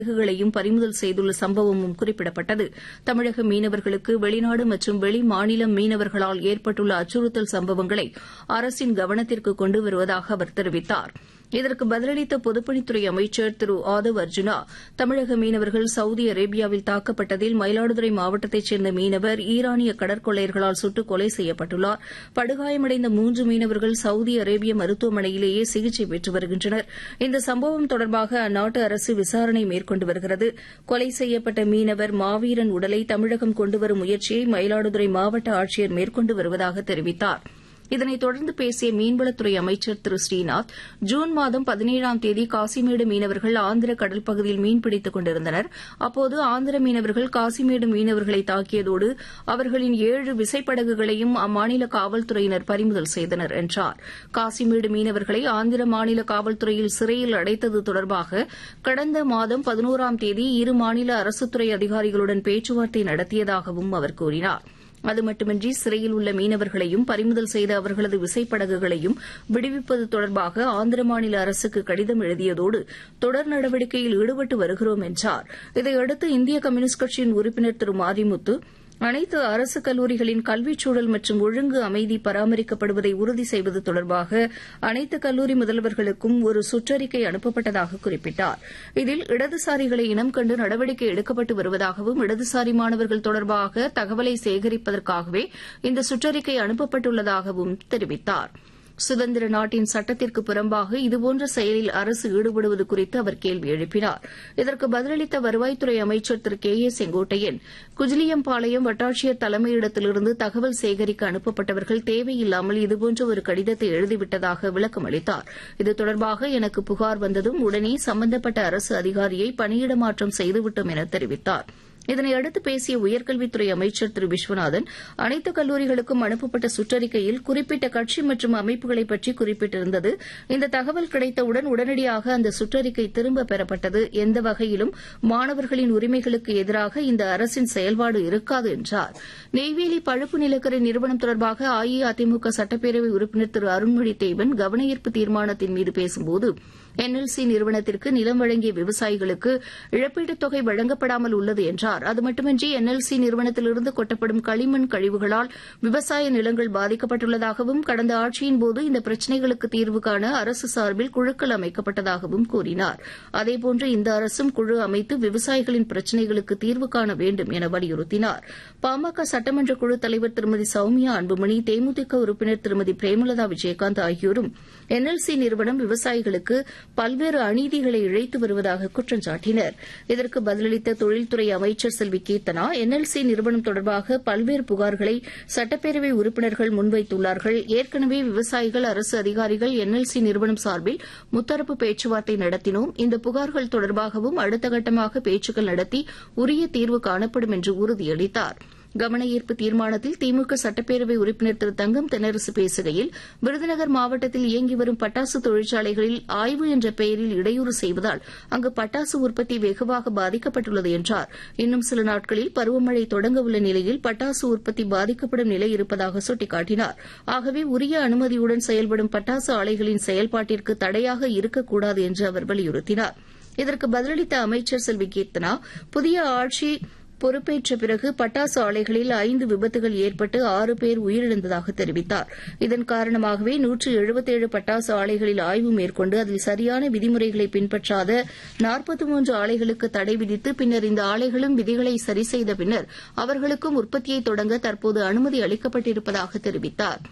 படகுகளையும் பறிமுதல் செய்துள்ள சம்பவமும் குறிப்பிடப்பட்டது தமிழக மீனவர்களுக்கு வெளிநாடு மற்றும் வெளி மாநில மீனவர்களால் ஏற்பட்டுள்ள அச்சுறுத்தல் சம்பவங்களை அரசின் கவனத்திற்கு கொண்டு வருவதாக அவர் தெரிவித்தார் இதற்கு பதிலளித்த பொதுப்பணித்துறை அமைச்சர் திரு ஆதவ் அர்ஜுனா தமிழக மீனவர்கள் சவுதி அரேபியாவில் தாக்கப்பட்டதில் மயிலாடுதுறை மாவட்டத்தைச் சேர்ந்த மீனவர் ஈரானிய கடற்கொள்ளையர்களால் சுட்டுக் கொலை செய்யப்பட்டுள்ளார் படுகாயமடைந்த மூன்று மீனவர்கள் சவுதி அரேபிய மருத்துவமனையிலேயே சிகிச்சை பெற்று வருகின்றனர் இந்த சம்பவம் தொடர்பாக அந்நாட்டு அரசு விசாரணை மேற்கொண்டு வருகிறது கொலை செய்யப்பட்ட மீனவர் மாவீரன் உடலை தமிழகம் கொண்டுவரும் முயற்சியை மயிலாடுதுறை மாவட்ட ஆட்சியர் மேற்கொண்டு வருவதாக தெரிவித்தாா் இதனைத் தொடர்ந்து பேசிய மீன்வளத்துறை அமைச்சர் திரு ஸ்ரீநாத் ஜூன் மாதம் பதினேழாம் தேதி காசிமேடு மீனவர்கள் ஆந்திர கடல் பகுதியில் மீன்பிடித்துக் கொண்டிருந்தனர் அப்போது ஆந்திர மீனவர்கள் காசிமேடு மீனவர்களை தாக்கியதோடு அவர்களின் ஏழு விசைப்படகுகளையும் அம்மாநில காவல்துறையினர் பறிமுதல் செய்தனர் என்றார் காசிமேடு மீனவர்களை ஆந்திர மாநில காவல்துறையில் சிறையில் அடைத்தது தொடர்பாக கடந்த மாதம் பதினோராம் தேதி இரு மாநில அரசுத்துறை அதிகாரிகளுடன் பேச்சுவார்த்தை நடத்தியதாகவும் அவர் கூறினாா் அது மட்டுமின்றி சிறையில் உள்ள மீனவர்களையும் பறிமுதல் செய்த அவர்களது விசைப்படகுகளையும் விடுவிப்பது தொடர்பாக ஆந்திர மாநில அரசுக்கு கடிதம் எழுதியதோடு தொடர் நடவடிக்கையில் ஈடுபட்டு வருகிறோம் என்றார் இதையடுத்து இந்திய கம்யூனிஸ்ட் கட்சியின் உறுப்பினர் திரு மாரிமுத்து அனைத்து அரசு கல்லூரிகளின் கல்விச் சூழல் மற்றும் ஒழுங்கு அமைதி பராமரிக்கப்படுவதை உறுதி செய்வது தொடர்பாக அனைத்து கல்லூரி முதல்வர்களுக்கும் ஒரு சுற்றறிக்கை அனுப்பப்பட்டதாக குறிப்பிட்டார் இதில் இடதுசாரிகளை இனம் கண்டு நடவடிக்கை எடுக்கப்பட்டு வருவதாகவும் இடதுசாரி மாணவர்கள் தொடர்பாக தகவலை சேகரிப்பதற்காகவே இந்த சுற்றறிக்கை அனுப்பப்பட்டுள்ளதாகவும் தெரிவித்தாா் சுதந்திர நாட்டின் சட்டத்திற்கு புறம்பாக இதுபோன்ற செயலில் அரசு ஈடுபடுவது குறித்து அவர் கேள்வி எழுப்பினார் இதற்கு பதிலளித்த வருவாய்த்துறை அமைச்சர் திரு கே ஏ செங்கோட்டையன் குஜிலியம்பாளையம் வட்டாட்சியர் தலைமையிடத்திலிருந்து தகவல் சேகரிக்க அனுப்பப்பட்டவர்கள் தேவையில்லாமல் இதுபோன்ற ஒரு கடிதத்தை எழுதிவிட்டதாக விளக்கம் அளித்தார் இது தொடர்பாக எனக்கு புகார் வந்ததும் உடனே சம்பந்தப்பட்ட அரசு அதிகாரியை பணியிட மாற்றம் செய்துவிட்டோம் என தெரிவித்தாா் இதனையடுத்து பேசிய உயர்கல்வித்துறை அமைச்சர் திரு விஸ்வநாதன் அனைத்து கல்லூரிகளுக்கும் அனுப்பப்பட்ட சுற்றறிக்கையில் குறிப்பிட்ட கட்சி மற்றும் அமைப்புகளை பற்றி குறிப்பிட்டிருந்தது இந்த தகவல் கிடைத்தவுடன் உடனடியாக அந்த சுற்றறிக்கை திரும்ப பெறப்பட்டது எந்த வகையிலும் மாணவர்களின் உரிமைகளுக்கு எதிராக இந்த அரசின் செயல்பாடு இருக்காது என்றார் நெய்வேலி பழுப்பு நிலக்கரி நிறுவனம் தொடர்பாக அஇஅதிமுக சட்டப்பேரவை உறுப்பினர் திரு அருண்மொழி தேவன் கவனஈர்ப்பு தீர்மானத்தின் மீது பேசும்போது என்எல்சி நிறுவனத்திற்கு நிலம் வழங்கிய விவசாயிகளுக்கு இழப்பீட்டுத் தொகை வழங்கப்படாமல் உள்ளது என்றார் அது மட்டுமின்றி என்எல்சி நிறுவனத்திலிருந்து கொட்டப்படும் களிமண் கழிவுகளால் விவசாய நிலங்கள் பாதிக்கப்பட்டுள்ளதாகவும் கடந்த ஆட்சியின்போது இந்த பிரச்சினைகளுக்கு தீர்வு காண அரசு சார்பில் குழுக்கள் அமைக்கப்பட்டதாகவும் கூறினார் அதேபோன்று இந்த அரசும் குழு அமைத்து விவசாயிகளின் பிரச்சினைகளுக்கு தீர்வு காண வேண்டும் என வலியுறுத்தினார் பாமக சட்டமன்ற குழு தலைவர் திருமதி சௌமியா அன்புமணி தேமுதிக உறுப்பினர் திருமதி பிரேமலதா விஜயகாந்த் ஆகியோரும் என்எல்சி நிறுவனம் விவசாயிகளுக்கு பல்வேறு அநீதிகளை இழைத்து வருவதாக குற்றம் சாட்டினர் இதற்கு பதிலளித்த தொழில்துறை அமைச்சர் செல்வி கீர்த்தனா என்எல்சி நிறுவனம் தொடர்பாக பல்வேறு புகார்களை சட்டப்பேரவை உறுப்பினர்கள் முன்வைத்துள்ளார்கள் ஏற்கனவே விவசாயிகள் அரசு அதிகாரிகள் என்எல்சி நிறுவனம் சார்பில் முத்தரப்பு பேச்சுவார்த்தை நடத்தினோம் இந்த புகார்கள் தொடர்பாகவும் அடுத்த கட்டமாக பேச்சுக்கள் நடத்தி உரிய தீர்வு காணப்படும் என்று உறுதியளித்தாா் கவன ஈர்ப்பு தீர்மானத்தில் திமுக சட்டப்பேரவை உறுப்பினர் திரு தங்கம் தென்னரசு பேசுகையில் விருதுநகர் மாவட்டத்தில் இயங்கி வரும் பட்டாசு தொழிற்சாலைகளில் ஆய்வு என்ற பெயரில் இடையூறு செய்வதால் அங்கு பட்டாசு உற்பத்தி வெகுவாக பாதிக்கப்பட்டுள்ளது என்றார் இன்னும் சில நாட்களில் பருவமழை தொடங்க உள்ள நிலையில் பட்டாசு உற்பத்தி பாதிக்கப்படும் நிலை இருப்பதாக சுட்டிக்காட்டினார் ஆகவே உரிய அனுமதியுடன் செயல்படும் பட்டாசு ஆலைகளின் செயல்பாட்டிற்கு தடையாக இருக்கக்கூடாது என்று அவர் வலியுறுத்தினார் இதற்கு பதிலளித்த அமைச்சர் செல்வி கீர்த்தனா புதிய ஆட்சி பொறுப்பேற்ற பிறகு பட்டாசு ஆலைகளில் ஐந்து விபத்துகள் ஏற்பட்டு ஆறு பேர் உயிரிழந்ததாக தெரிவித்தார் இதன் காரணமாகவே நூற்று எழுபத்தேழு பட்டாசு ஆலைகளில் ஆய்வு மேற்கொண்டு அதில் சரியான விதிமுறைகளை பின்பற்றாத நாற்பத்தி மூன்று ஆலைகளுக்கு தடை விதித்து பின்னர் இந்த ஆலைகளும் விதிகளை சரி செய்த பின்னர் அவர்களுக்கும் உற்பத்தியை தொடங்க தற்போது அனுமதி அளிக்கப்பட்டிருப்பதாக தெரிவித்தாா்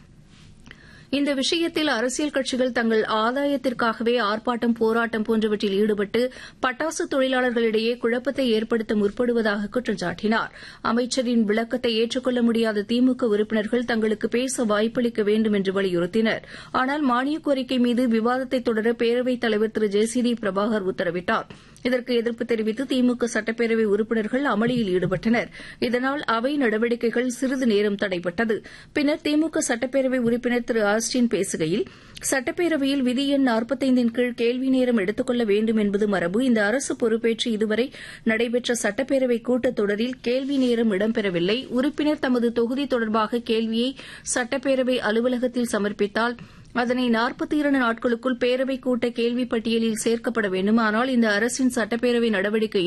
இந்த விஷயத்தில் அரசியல் கட்சிகள் தங்கள் ஆதாயத்திற்காகவே ஆர்ப்பாட்டம் போராட்டம் போன்றவற்றில் ஈடுபட்டு பட்டாசு தொழிலாளர்களிடையே குழப்பத்தை ஏற்படுத்த முற்படுவதாக குற்றம் சாட்டினார் அமைச்சரின் விளக்கத்தை ஏற்றுக்கொள்ள முடியாத திமுக உறுப்பினர்கள் தங்களுக்கு பேச வாய்ப்பளிக்க வேண்டும் என்று வலியுறுத்தினர் ஆனால் மானியக் கோரிக்கை மீது விவாதத்தை தொடர பேரவைத் தலைவர் திரு ஜே சி டி பிரபாகர் உத்தரவிட்டார் இதற்கு எதிர்ப்பு தெரிவித்து திமுக சட்டப்பேரவை உறுப்பினர்கள் அமளியில் ஈடுபட்டனர் இதனால் அவை நடவடிக்கைகள் சிறிது நேரம் தடைபட்டது பின்னர் திமுக சட்டப்பேரவை உறுப்பினர் திரு ஆஸ்டின் பேசுகையில் சட்டப்பேரவையில் விதி எண் நாற்பத்தைந்தின் கீழ் கேள்வி நேரம் எடுத்துக் கொள்ள வேண்டும் என்பது மரபு இந்த அரசு பொறுப்பேற்று இதுவரை நடைபெற்ற சட்டப்பேரவை கூட்டத்தொடரில் கேள்வி நேரம் இடம்பெறவில்லை உறுப்பினர் தமது தொகுதி தொடர்பாக கேள்வியை சட்டப்பேரவை அலுவலகத்தில் சமர்ப்பித்தால் அதனை நாற்பத்தி இரண்டு நாட்களுக்குள் பேரவை கூட்ட கேள்வி பட்டியலில் சேர்க்கப்பட வேண்டும் ஆனால் இந்த அரசின் சட்டப்பேரவை நடவடிக்கையை